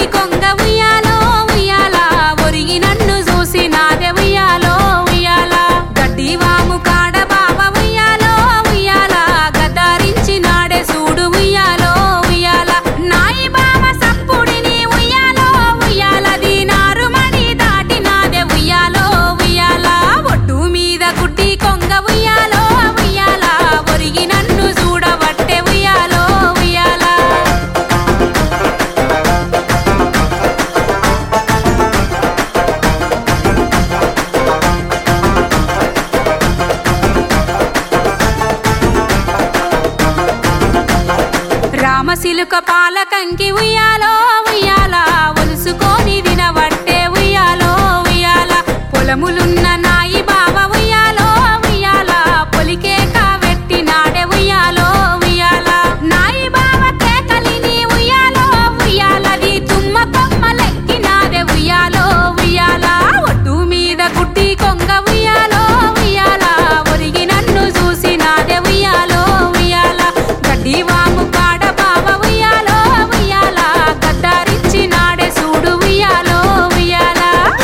కొంగ ఉయ్యాలో ఉయ్యాల ఒరిగి నన్ను చూసి నాదే ఉయ్యాలో ఉయ్యాల గడ్డి వాము కాడ బావ ఉయ్యాలో ఉయ్యాల గద్దారించి నాడే సూడు ఉయ్యాలో ఉయ్యాల నాయి బావ సప్పుడిని ఉయ్యాలో ఉయ్యాలది నారుమడి దాటి నాదే ఉయ్యాలో ఉయ్యాల ఒట్టు మీద గుడ్డి కొంగ ఉయ్యాలో ఉయ్యాల ఒరిగి నన్ను చూడబట్టే ఉయ్యాలో ఉయ్యాల రామశిలుక పాలకంకి ఉయ్యాలో ఉయ్యాల ఒలుసుకొని దినబట్టే ఉయ్యాలో ఉయ్యాల పొలములున్న నాయి బావ ఉయ్యాలో ఉయ్యాల పొలికే కావెట్టి నాడే ఉయ్యాలో ఉయ్యాల నాయి బావ కేకలిని ఉయ్యాలో ఉయ్యాలది తుమ్మ కొమ్మలెక్కి నాదే ఉయ్యాలో ఉయ్యాల ఒట్టు మీద గుడ్డి కొంగ ఉయ్యాలో ఉయ్యాల ఒరిగి నన్ను చూసి నాదే ఉయ్యాలో ఉయ్యాల గడ్డి వాము కాడ బావ ఉయ్యాలో ఉయ్యాల గద్దారించి నాడే సూడు ఉయ్యాలో ఉయ్యాల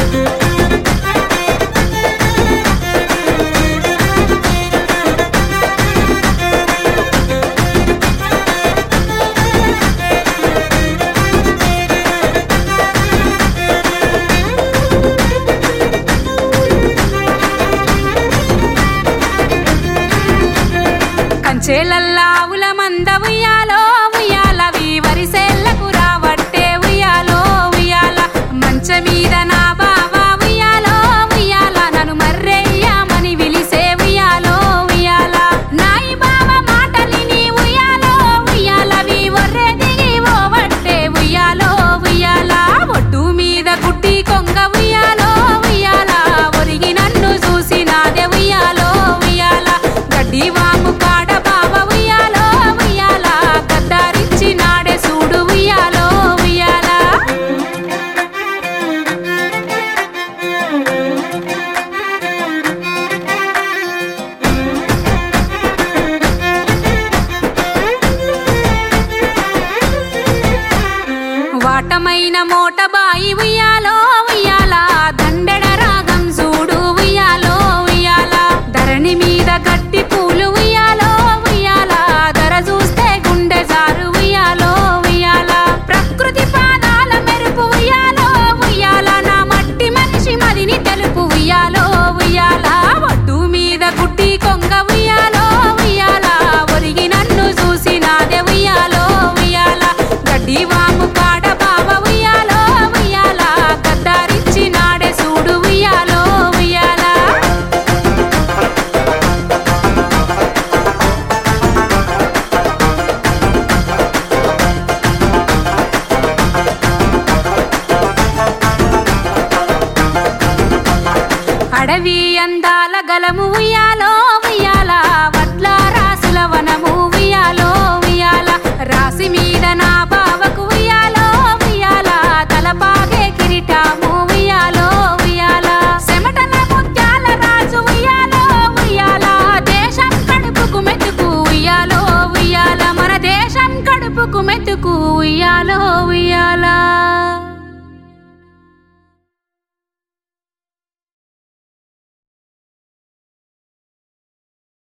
కంచేలల్లా ఆవుల మంద ఉయ్యాలో ఉయ్యాలవి వరిసేళ్లకు రావట్టే ఉయ్యాలో ఉయ్యాల మంచ మీద నా బావ ఉయ్యాలో ఉయ్యాల నన్ను మర్రెయ్యామని విలిసే ఉయ్యాలో ఉయ్యాల నాయి బావ మాటలిని ఉయ్యాలో ఉయ్యాలవి ఒర్రె దిగి ఓవట్టే ఉయ్యాలో ఉయ్యాల ఒట్టు మీద గుడ్డి కొంగ ఉయ్యాలో ఉయ్యాల ఒరిగి నన్ను చూసి నాదే ఉయ్యాలో ఉయ్యాల గడ్డి వాము కాడ బావ ఉయ్యాలో ఉయ్యాల గద్దారించి నాడే సూడు ఉయ్యాలో ఉయ్యాల వాటమైన మోట బాయి ఉయ్యాలో ఉయ్యాల దండెడ రాగం చూడు ఉయ్యాలో ఉయ్యాల ధరణి మీద గట్టి పూలు ఉయ్యాలో ఉయ్యాల ధర చూస్తే గుండె జారు ఉయ్యాలో ఉయ్యాల ప్రకృతి పాదాల మెరుపు ఉయ్యాలో ఉయ్యాల నా మట్టి మనిషి మదిని తెలుపు ఉయ్యాలో ఉయ్యాల ఒట్టు మీద గుడ్డి కొంగ ఉయ్యాలో ఉయ్యాల ఒరిగి నన్ను చూసి నాదే ఉయ్యాలో ఉయ్యాల గడ్డి వాము కాడ బావ ఉయ్యాలో ఉయ్యాల గద్దారించి నాడే సూడు ఉయ్యాలో ఉయ్యాల అడవి అందాల గలము ఉయ్యాలో ఉయ్యాల వడ్ల రాసుల వనము ఉయ్యాలో ఉయ్యాల రాసి మీద నా బావకు ఉయ్యాలో ఉయ్యాల తలపాగే కిరీటము ఉయ్యాలో ఉయ్యాల చెమటల ముత్యాల రాజు ఉయ్యాలో ఉయ్యాల దేశం కడుపుకు మెతుకు ఉయ్యాలో ఉయ్యాల మన దేశం కడుపుకు మెతుకు ఉయ్యాలో ఉయ్యాల